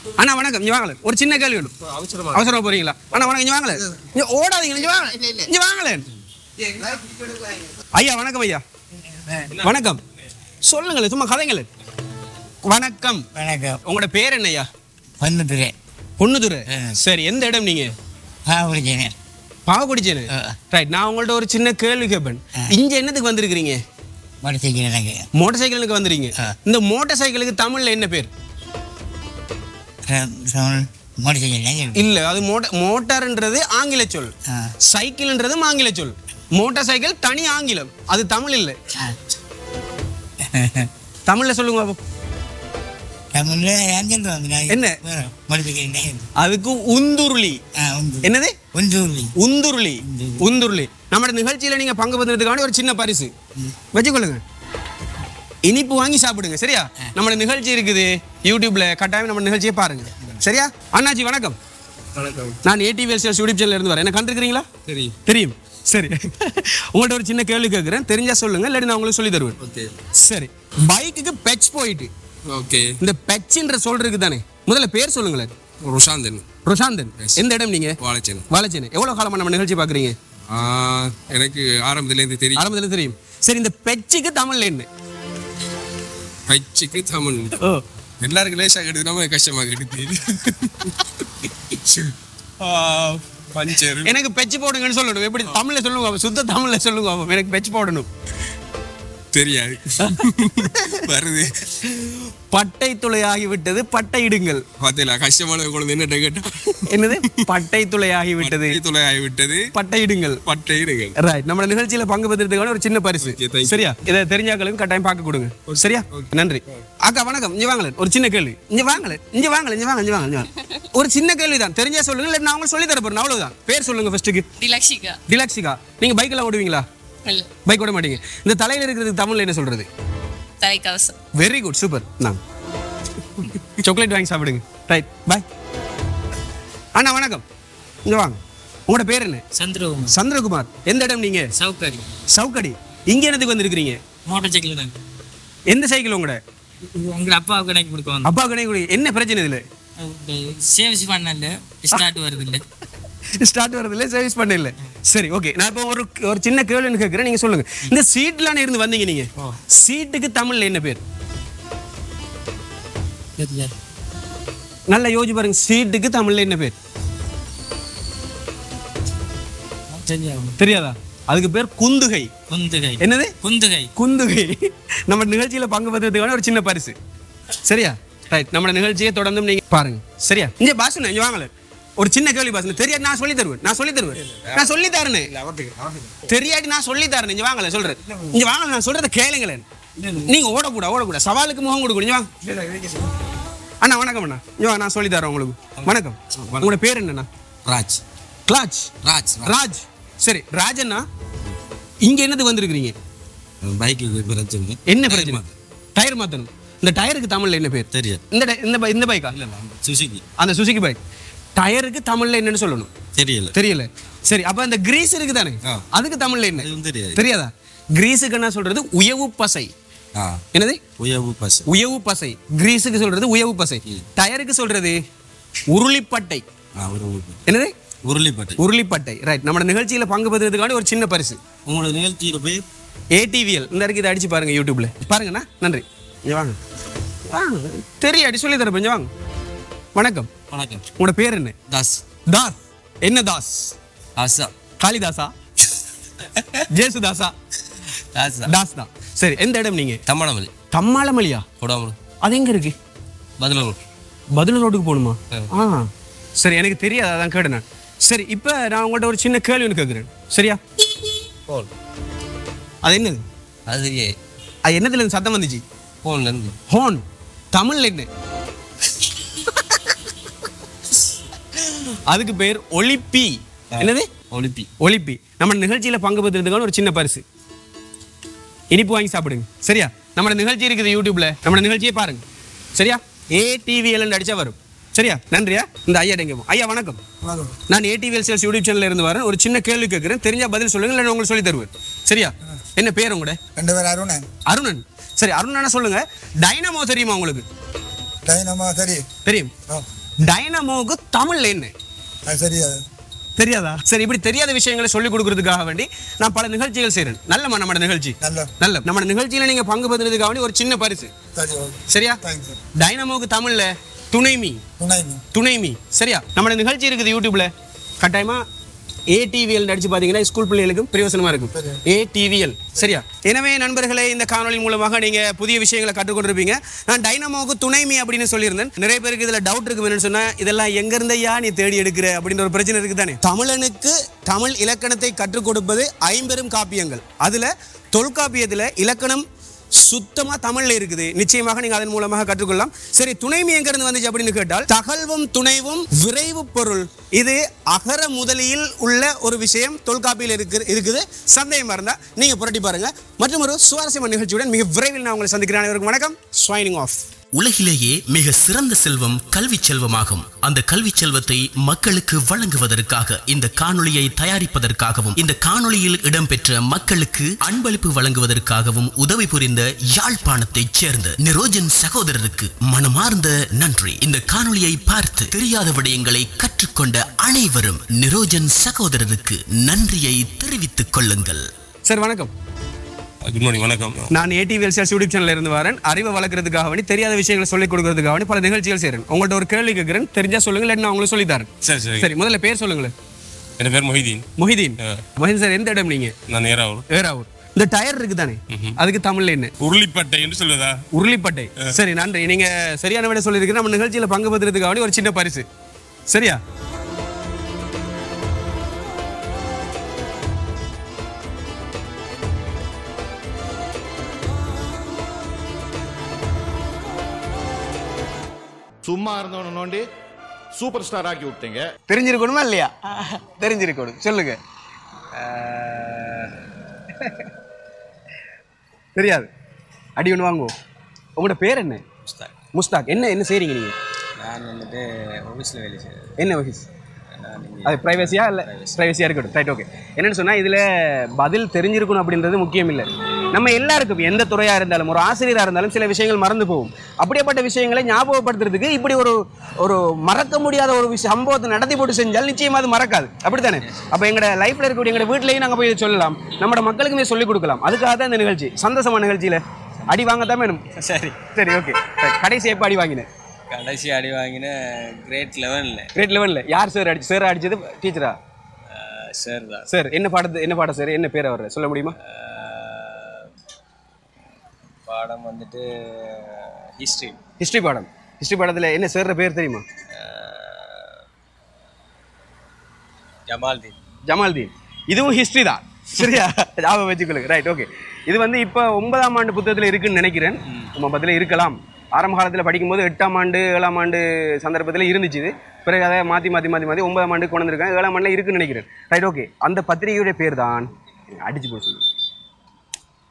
அண்ணா வணக்கம் இங்க வாங்கல ஒரு சின்ன கேள்வி வேணும் அவசரமா அவசரமா போறீங்களா அண்ணா வணக்கம் இங்க வாங்கல இங்க ஓடாதீங்க இங்க வாங்க இங்க வாங்கல ஐயா வணக்கம் ஐயா வணக்கம் சொல்லுங்களேன் சும்மா கதைங்களேன் வணக்கம் வணக்கம் உங்களோட பேர் என்ன ஐயா வந்துட்டுரு பொண்ணுதுரை சரி எந்த இடம் நீங்க பாவடிச்சேனே பாவக்குடிச்சேனு ஆ. ரைட் நான் உங்கள்ட்ட ஒரு சின்ன கேள்வி கேட்பேன் இங்க என்னத்துக்கு வந்திருக்கிறீங்க மடிச்சிக்கிறேன் எனக்கு மோட்டார் சைக்கிளுக்கு வந்திருக்கீங்க ஆ. இந்த மோட்டார் சைக்கிளுக்கு தமிழ்ல என்ன பேர் மடிச்சிக்கிறேன் இல்ல அது மோட்டார் மோட்டார்ன்றது ஆங்கில சொல் ஆ. சைக்கிள்ன்றதும் ஆங்கில சொல் மோட்டார் சைக்கிள் தனி ஆங்கிலம் அது தமிழ் இல்லை தமிழ்ல சொல்லுங்க பாப்போம். தமிழ்ல ஏன் வந்து என்ன? மடிச்சிக்கிறேன் அதுக்கு உந்துருளி என்னது ஒன்று உந்துருளி உந்துருளி நம்ம நிகழ்ச்சியில நீங்க பங்கு பெறுறதுக்கான ஒரு சின்ன பரிசு வச்சுக்கொள்ளுங்க இனிப்பு வாங்கி சாப்பிடுங்க சரியா நம்ம நிகழ்ச்சி இருக்குது யூடியூப்ல கட்டாயம் நம்ம நிகழ்ச்சியை பாருங்க சரியா அண்ணாச்சி வணக்கம் வணக்கம் நான் ஏடிவி எல்சிஎஸ் யூடியூப் சேனல்ல இருந்து வரேன் என்ன கண்டிருக்கிறீங்களா சரி தெரியும் சரி உங்கள்ட்ட ஒரு சின்ன கேள்வி கேட்குறேன் தெரிஞ்சா சொல்லுங்க இல்லாட்டி நான் உங்களுக்கு சொல்லி தருவேன் ஓகே சரி பைக்குக்கு பெச் போயிட்டு ஓகே இந்த பெச்ன்ற சொல் இருக்கு தானே முதல்ல பேர் சொல்லுங்களேன் ருஷாந்தன் பிரசாந்தன் எந்த இடம் நீங்க வாழைச்சேன் வாழைச்சேனை எவ்வளவு காலமா நம்ம நிகழ்ச்சி பாக்குறீங்க எனக்கு ஆரம்பத்துலேருந்து தெரியும் ஆரம்பத்துல தெரியும் சரி இந்த பெச்சுக்கு தமிழ்ல என்ன பயிற்சிக்கு தமிழ் ஓ எல்லாருக்கும் லேசாக எடுத்து நம்ம கஷ்டமாக எடுத்து பஞ்சர் எனக்கு பெச்சு போடுங்கன்னு சொல்லணும் எப்படி தமிழ்ல சொல்லுங்க பாப்போம். சுத்த தமிழ்ல சொல்லுங்க பாப்போம். எனக்கு பெச்சு போடணும் தெரியாது வருது பட்டை துளையாகி விட்டது பட்டை இடுங்கள் பார்த்தீங்களா கஷ்டமான குழந்தை என்ன கேட்டா என்னது பட்டை துளையாகி விட்டது பட்டை துளை ஆகிவிட்டது பட்டை இடுங்கள் பட்டை இருங்கள் ரைட் நம்ம நிகழ்ச்சியில பங்கு பெற்றதுக்கான ஒரு சின்ன பரிசு Okay, thank you. சரியா இதை தெரிஞ்சாக்களுக்கு கட்டாயம் பார்க்க கொடுங்க சரியா நன்றி அக்கா வணக்கம் இங்க வாங்கல ஒரு சின்ன கேள்வி இங்க வாங்கல இங்க வாங்கல இங்க வாங்க இங்க வாங்க இங்க வாங்க ஒரு சின்ன கேள்வி தான் தெரிஞ்சா சொல்லுங்க இல்ல நான் உங்களுக்கு சொல்லி தர போறேன் அவ்வளவுதான் பேர் சொல்லுங்க ஃபர்ஸ்ட்டுக்கு டிலக்ஷிகா டிலாக்ஸிகா நீங்க பைக் எல்லாம் ஓடுவீங்களா இல்ல பைக் ஓட மாட்டீங்க இந்த தலையில இருக்கிறதுக்கு தமிழ்ல என்ன சொல்றது தலைக்கவசம் வெரி குட் சூப்பர் நான் சாக்லேட் வாங்கி சாப்பிடுங்க ரைட் பாய் அண்ணா வணக்கம் இங்க வாங்க உங்களோட பேர் என்ன சந்திரகுமார் சந்திரகுமார் எந்த இடம் நீங்க சவுக்காரி சவுக்கடி இங்க என்னத்துக்கு வந்திருக்கிறீங்க மோட்டார் சைக்கிள் தான் எந்த சைக்கிள் உங்களோட உங்க அப்பாவுக்கு கணக்கு கொடுக்க வந்தோம் அப்பா கணக்கு என்ன பிரச்சனை இதுல சேவிஸ் பண்ணல ஸ்டார்ட் வருது இல்லை ஸ்டார்ட் வரதில்ல சர்வீஸ் பண்ண இல்ல சரி ஓகே நான் இப்போ ஒரு ஒரு சின்ன கேள்வி கேட்குறேன் நீங்க சொல்லுங்க இந்த சீட்லாம் இருந்து வந்தீங்க நீங்க சீட்டுக்கு தமிழ்ல என்ன பேர் தெரியல நல்லா யோசிச்சு பாருங்க சீட்டுக்கு தமிழ்ல என்ன பேர் தெரியாது தெரியாதா அதுக்கு பேர் குந்துகை குந்துகை என்னது குந்துகை குந்துகை நம்ம நிகழ்ச்சியில பங்கு பெற்றதுக்கான ஒரு சின்ன பரிசு சரியா ரைட் நம்ம நிகழ்ச்சியை தொடர்ந்து நீங்க பாருங்க சரியா இங்க பாசன இங்க வாங்கல ஒரு சின்ன கேள்வி பாசன தெரியாது நான் சொல்லி தருவேன் நான் சொல்லி தருவேன் நான் சொல்லி தரேனே தெரியாட்டி நான் சொல்லி தரேன் இங்க வாங்கல சொல்றேன் இங்க வாங்கல நான் சொல்றத கேளுங்களேன் நீங்க ஓடக்கூடா ஓடக்கூடா சவாலுக்கு முகம் கொடுக்கணும் இங்க வாங்க அண்ணா வணக்கம் அண்ணா இங்க வாங்க நான் சொல்லி தரேன் உங்களுக்கு வணக்கம் உங்களோட பேர் என்னண்ணா ராஜ் கிளாச் ராஜ் ராஜ் சரி ராஜண்ணா இங்க என்னது வந்திருக்கிறீங்க பைக்கு பிரச்சனை என்ன பிரச்சனை டயர் மாத்தணும் இந்த டயருக்கு தமிழ்ல என்ன பேர் தெரியாது இந்த டய- இந்த பை- இந்த பைக்கா சுசுகி அந்த சுசுகி பைக் டயருக்கு தமிழ்ல என்னன்னு சொல்லணும் தெரியல தெரியல சரி அப்ப அந்த கிரீஸ் இருக்கு தானே ஆ. அதுக்கு தமிழ்ல என்ன அதுவும் தெரியாது. தெரியாதா கிரீஸுக்கு என்ன சொல்றது உயவு பசை ஆ என்னது உயவு பஸ் உயவு பசை கிரீஸுக்கு சொல்றது உயவு பசை டயருக்கு சொல்றது உருளிப்பட்டை ஆ ஒரு என்னது உருளிப்பட்டை உருளிப்பட்டை ரைட் நம்ம நிகழ்ச்சியில பங்கு பெறுறதுக்கான ஒரு சின்ன பரிசு உங்களோட நிகழ்ச்சியில் போய் ஏடிவிஎல் இந்த இருக்கு இதை அடிச்சு பாருங்க யூடியூப்ல பாருங்கண்ணா நன்றி இங்க வாங்க வாங்க தெரியும் அடி சொல்லி தரேன் கொஞ்சம் வாங்க வணக்கம் வணக்கம் உங்களோட பேர் என்ன தாஸ் தாஸ் என்ன தாஸ் ஆசா காளிதாசா ஜேசுதாசா தாசா தாஸ் தான் சரி எந்த இடம் நீங்க தம்மணமல்லி தம்மாளமலியா கொடாமல் அது எங்க இருக்கு பதிலூர் பதில் ரோட்டுக்கு போகணுமா ஆ சரி எனக்கு தெரியாது அதான் கேட்டேன் நான். சரி இப்போ நான் உங்கள்கிட்ட ஒரு சின்ன கேள்வி ஒன்று கேட்குறேன் சரியா போல் அது என்னது அது ஏ அது என்னதுல இருந்து சத்தம் வந்துச்சு போல் நன்றி ஹோன் தமிழ்ல என்ன அதுக்கு பேர் ஒலிப்பி என்னது ஒலிப்பி ஒலிப்பி நம்ம நிகழ்ச்சியில பங்கு பெற்றதுக்கான ஒரு சின்ன பரிசு இனிப்பு வாங்கி சாப்பிடுங்க சரியா நம்ம நிகழ்ச்சி இருக்குது யூடியூப்ல நம்ம நிகழ்ச்சியை பாருங்க சரியா ஏடிவிஎல் அடிச்சா வரும் சரியா நன்றியா இந்த ஐயா எங்க ஐயா வணக்கம் நான் ஏடிவிஎல் சேல்ஸ் யூடியூப் சேனல்ல இருந்து வரேன் ஒரு சின்ன கேள்வி கேட்குறேன் தெரிஞ்சா பதில் சொல்லுங்க இல்லை உங்களுக்கு சொல்லி தருவேன் சரியா என்ன பேர் உங்களோட ரெண்டு பேர் அருணன் அருணன் சரி அருணன் சொல்லுங்க டைனமோ தெரியுமா உங்களுக்கு டைனமா சரி தெரியும் ஆ டைனமோக்கு தமிழ்ல என்ன அது சரியா தெரியாதா சரி இப்படி தெரியாத விஷயங்களை சொல்லிக் கொடுக்கறதுக்காக வேண்டி நான் பல நிகழ்ச்சிகள் செய்றேன் நல்லமா நம்ம நிகழ்ச்சி நல்ல நல்ல நம்ம நிகழ்ச்சியில நீங்க பங்கு பெறுறதுக்காக வேண்டி ஒரு சின்ன பரிசு சரி ஓகே சரியா தேங்க்ஸ் டைனமோக்கு தமிழ்ல துணைமி துணை மீ துணைமி சரியா நம்ம நிகழ்ச்சி இருக்குது யூடியூப்ல கட்டாயமா ஏடிவிஎல் நடிச்சு பார்த்தீங்கன்னா ஸ்கூல் பிள்ளைகளுக்கும் பிரயோசனமா இருக்கும் ஏடிவிஎல் சரியா எனவே நண்பர்களே இந்த காணொளி மூலமாக நீங்க புதிய விஷயங்களை கற்றுக்கொண்டிருப்பீங்க நான் டைனமோவுக்கு துணைமி அப்படின்னு சொல்லியிருந்தேன் நிறைய பேருக்கு இதுல டவுட் இருக்கு என்னன்னு சொன்னா இதெல்லாம் எங்க இருந்தையா நீ தேடி எடுக்கிற அப்படின்ற ஒரு பிரச்சனை இருக்கு தானே தமிழனுக்கு தமிழ் இலக்கணத்தை கற்றுக் கொடுப்பது ஐம்பெரும் காப்பியங்கள் அதுல தொல்காப்பியத்துல இலக்கணம் சுத்தமா தமிழ்ல இருக்குது நிச்சயமாக நீங்க அதன் மூலமாக கற்றுக்கொள்ளலாம் சரி துணைமி எங்க இருந்து வந்துச்சு அப்படின்னு கேட்டால் தகல்வும் துணைவும் விரைவு பொருள் இது அகர முதலியில் உள்ள ஒரு விஷயம் தொல்காப்பியில் இருக்கு இருக்குது சந்தேகமா இருந்தா நீங்க புரட்டி பாருங்க மற்றும் ஒரு சுவாரஸ்யமான நிகழ்ச்சியுடன் மிக விரைவில் நான் உங்களை சந்திக்கிறேன் அனைவருக்கும் வணக்கம் ஸ்வைனிங் ஆஃப் உலகிலேயே மிக சிறந்த செல்வம் கல்வி செல்வமாகும் அந்த கல்வி செல்வத்தை மக்களுக்கு வழங்குவதற்காக இந்த காணொளியை தயாரிப்பதற்காகவும் இந்த காணொளியில் இடம்பெற்ற மக்களுக்கு அன்பளிப்பு வழங்குவதற்காகவும் உதவி புரிந்த யாழ்ப்பாணத்தைச் சேர்ந்த நிரோஜன் சகோதரருக்கு மனமார்ந்த நன்றி இந்த காணொளியை பார்த்து தெரியாத விடயங்களை கற்றுக்கொண்ட அனைவரும் நிரோஜன் சகோதரருக்கு நன்றியை தெரிவித்துக் கொள்ளுங்கள் சார் வணக்கம் குட் மார்னிங் வணக்கம் நான் ஏடிவிஎல் சேல்ஸ் யூடியூப் சேனல்ல இருந்து வரேன் அறிவை வளர்க்கறதுக்காக வேண்டி தெரியாத விஷயங்களை சொல்லிக் கொடுக்கறதுக்காக வேண்டி பல நிகழ்ச்சிகள் செய்றேன் உங்கள்ட்ட ஒரு கேள்வி கேட்கிறேன் தெரிஞ்சா சொல்லுங்க இல்லை நான் உங்களுக்கு சொல்லி தரேன் சரி சரி சரி முதல்ல பேர் சொல்லுங்களேன் என் பேர் மொஹிதீன் மொஹிதீன் மொஹிதீன் சார் எந்த இடம் நீங்க நான் நேராவூர் ஏறாவூர் இந்த டயர் இருக்கு தானே அதுக்கு தமிழ்ல என்ன உருளிப்பட்டை என்று சொல்லுவதா உருளிப்பட்டை சரி நன்றி நீங்க சரியான விட சொல்லியிருக்கீங்க நம்ம நிகழ்ச்சியில பங்கு பெறுறதுக்காக வேண்டி ஒரு சின்ன பரிசு சரியா சும்மா இருந்தவன நோண்டி சூப்பர் ஸ்டார் ஆக்கி விட்டீங்க தெரிஞ்சிருக்கணுமா இல்லையா தெரிஞ்சிருக்கணும் சொல்லுங்க அஹ், தெரியாது அடி ஒன்று வாங்குவோம் உங்களோட பேர் என்ன முஸ்தாக் என்ன என்ன செய்றீங்க நீங்க நான் வந்துட்டு ஆஃபீஸில் வேலை செய்கிறேன் என்ன வகிஸ் நான் இங்கே அது ப்ரைவசியா இல்லை ப்ரைவசியாக இருக்கட்டும் ரைட் ஓகே என்னன்னு சொன்னால் இதில் பதில் தெரிஞ்சிருக்கணும் அப்படின்றது முக்கியம் இல்லை நம்ம எல்லாருக்கும் எந்த துறையாக இருந்தாலும் ஒரு ஆசிரியராக இருந்தாலும் சில விஷயங்கள் மறந்து போகும் அப்படியேப்பட்ட விஷயங்களை ஞாபகப்படுத்துறதுக்கு இப்படி ஒரு ஒரு மறக்க முடியாத ஒரு விஷயம் சம்பவத்தை நடத்தி போட்டு செஞ்சால் நிச்சயமா அது மறக்காது அப்படித்தானே அப்போ எங்களோட லைஃப்பில் இருக்கக்கூடிய எங்களோட வீட்லேயும் நாங்கள் போய் இதை சொல்லலாம் நம்மளோட மக்களுக்குமே சொல்லிக் கொடுக்கலாம் அதுக்காக தான் இந்த நிகழ்ச்சி சந்தோஷமான நிகழ்ச்சியில் அடி வாங்கத்தான் வேணும் சரி சரி ஓகே கடைசி எப்போ அடி வாங்கினேன் கடைசி அடி வாங்கின கிரேட் லெவனில் கிரேட் லெவலில் யார் சார் அடிச்சு சார் அடிச்சது டீச்சரா சார் தான் சார் என்ன பாடத்து என்ன பாடம் சார் என்ன பேர் அவர் சொல்ல முடியுமா அஹ், பாடம் வந்துட்டு ஹிஸ்ட்ரி ஹிஸ்ட்ரி பாடம் ஹிஸ்ட்ரி பாடத்தில் என்ன சேர்ற பேர் தெரியுமா ஜமால்தீன் ஜமால்தீன் இதுவும் ஹிஸ்ட்ரி தான் சரியா ஞாபகம் வச்சுக்கொள்ளுங்க ரைட் ஓகே இது வந்து இப்போ ஒன்பதாம் ஆண்டு புத்தகத்தில் இருக்குன்னு நினைக்கிறேன் ஒன்பதில் இருக்கலாம் ஆரம்ப காலத்தில் படிக்கும்போது எட்டாம் ஆண்டு ஏழாம் ஆண்டு சந்தர்ப்பத்தில் இருந்துச்சு இது பிறகு அதை மாற்றி மாற்றி மாற்றி மாற்றி ஒன்பதாம் ஆண்டு கொண்டு வந்திருக்காங்க ஏழாம் ஆண்டில் இருக்குன்னு நினைக்கிறேன் ரைட் ஓகே அந்த பத்திரிகையுடைய பேர் தான் அடிச்சு போட சொல்லுங்க